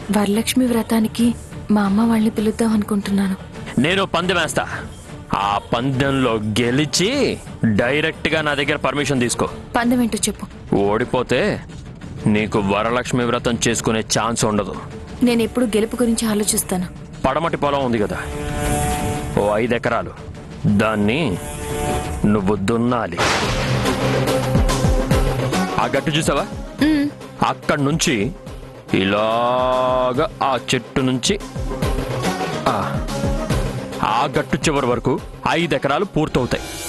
వరలక్ష్మి వ్రతానికి మా అమ్మ వాళ్ళని పిలుద్దాం అనుకుంటున్నాను నేను పందెం వేస్తా ఆ పందెంలో గెలిచి డైరెక్ట్ గా నా దగ్గర పర్మిషన్ తీసుకో పందెం ఏంటో చెప్పు ఓడిపోతే నీకు వరలక్ష్మి వ్రతం చేసుకునే ఛాన్స్ ఉండదు నేను ఎప్పుడు గెలుపు గురించి ఆలోచిస్తాను పడమటి పొలం ఉంది కదా ఓ ఐదు ఎకరాలు దాన్ని నువ్వు దున్నాలి ఆ గట్టు చూసావా అక్కడి నుంచి ఇలాగా ఆ చెట్టు నుంచి ఆ ఆ గట్టు చివరి వరకు ఐదు ఎకరాలు పూర్తవుతాయి